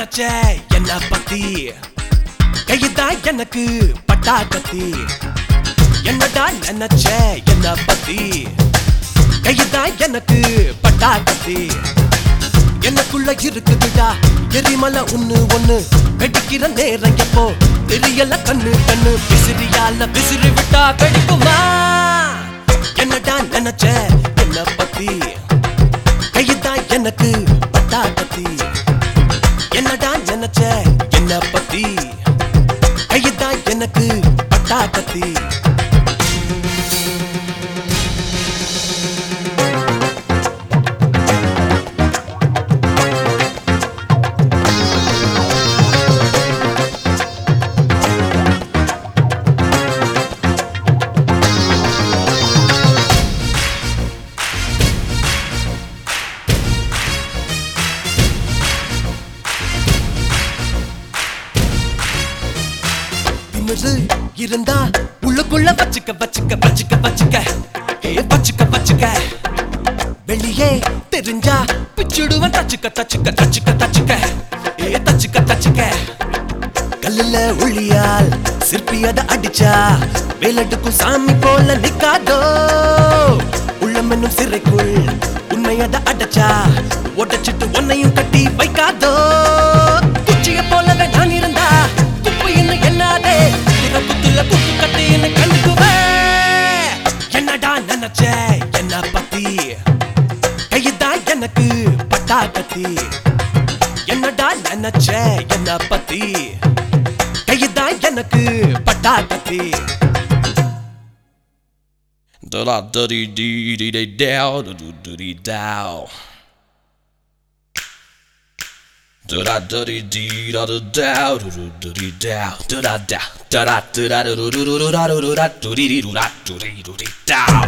நினைச்ச என்ன பத்தி கைதான் எனக்கு பட்டா கத்தி என்னடா நினைச்ச என்ன பத்தி கைதான் எனக்கு பட்டா கத்தி எனக்குள்ள இருக்குதுடா எரிமலை ஒண்ணு ஒண்ணு வெடிக்கிற நேரம் எப்போ தெரியல கண்ணு கண்ணு விசிறியால விசிறி விட்டா வெடிக்குமா என்னடா நினைச்ச என்ன பத்தி கைதான் எனக்கு பட்டா கத்தி என்னடா நினைச்ச என்ன பத்தி கைதான் எனக்கு பட்டா கத்தி திமிரு இருந்தா உள்ளுக்குள்ள வச்சுக்க வச்சுக்க வச்சுக்க வச்சுக்க ஏ வச்சுக்க வச்சுக்க வெளியே தெரிஞ்சா பிச்சுடுவன் தச்சுக்க தச்சுக்க தச்சுக்க தச்சுக்க ஏ தச்சுக்க தச்சுக்க கல்லுல ஒளியால் சிற்பி அத அடிச்சா வேலட்டுக்கும் சாமி போல நிக்காதோ உள்ளம் என்னும் சிறைக்குள் உண்மை அத அடைச்சா ஒட்டச்சிட்டு உன்னையும் கட்டி வைக்காதோ குச்சிய போலவே நான் இருந்தா குப்பு என்ன என்னாதே குத்துற குத்துல குத்து கட்டி என்ன கண்டுக்குவே என்னடா நினைச்ச என்ன பத்தி கைதான் எனக்கு பட்டா கத்தி என்னடா நினைச்ச என்ன பத்தி கைதான் எனக்கு பட்டா கத்தி Da da da dee dee dee dee dow da do do dee dow. Da da da dee dee da da dow do do do dee dow. Da da da da da da da do do do do do da do do da do dee dee do da do dee do dee dow.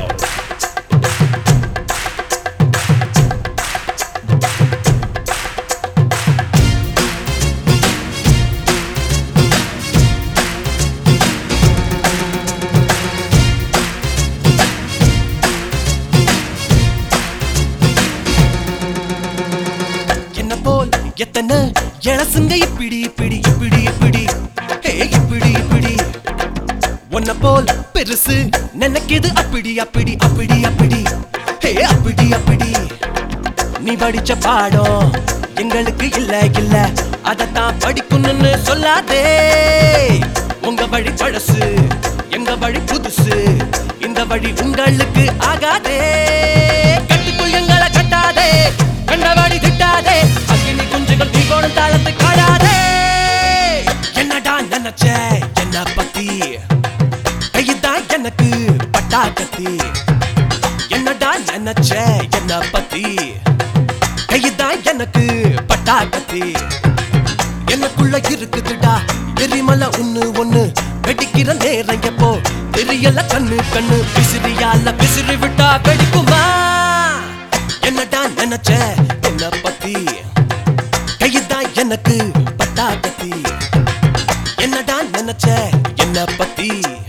என்ன போல் எத்தனை இளசுங்க இப்படி இப்படி இப்படி இப்படி ஹே இப்படி இப்படி உன்ன போல் பெருசு நினைக்குது அப்படி அப்படி அப்படி அப்படி ஹே அப்படி அப்படி நீ படிச்ச பாடம் எங்களுக்கு இல்ல இல்ல அதத்தான் படிக்கணும்னு சொல்லாதே உங்க வழி பழசு எங்க வழி புதுசு இந்த வழி உங்களுக்கு ஆகாதே கட்டுக்குள் எங்களை கட்டாதே கண்டவாடி திட்டாதே அக்கினி குஞ்சுகள் நீ கோடும் தாளத்தை காடாதே என்னடா நினைச்ச என்ன பத்தி கைதான் எனக்கு பட்டா கத்தி என்னடா நினைச்ச என்ன பத்தி கைதான் எனக்கு பட்டா கத்தி எனக்குள்ள இருக்குதுடா எரிமலை ஒண்ணு ஒண்ணு வெடிக்கிற நேரம் எப்போ தெரியல கண்ணு கண்ணு விசிறியால விசிறி விட்டா வெடிக்குமா என்னடா நினைச்ச என்ன பத்தி கைதான் எனக்கு பட்டா கத்தி என்னடா நினைச்ச என்ன பத்தி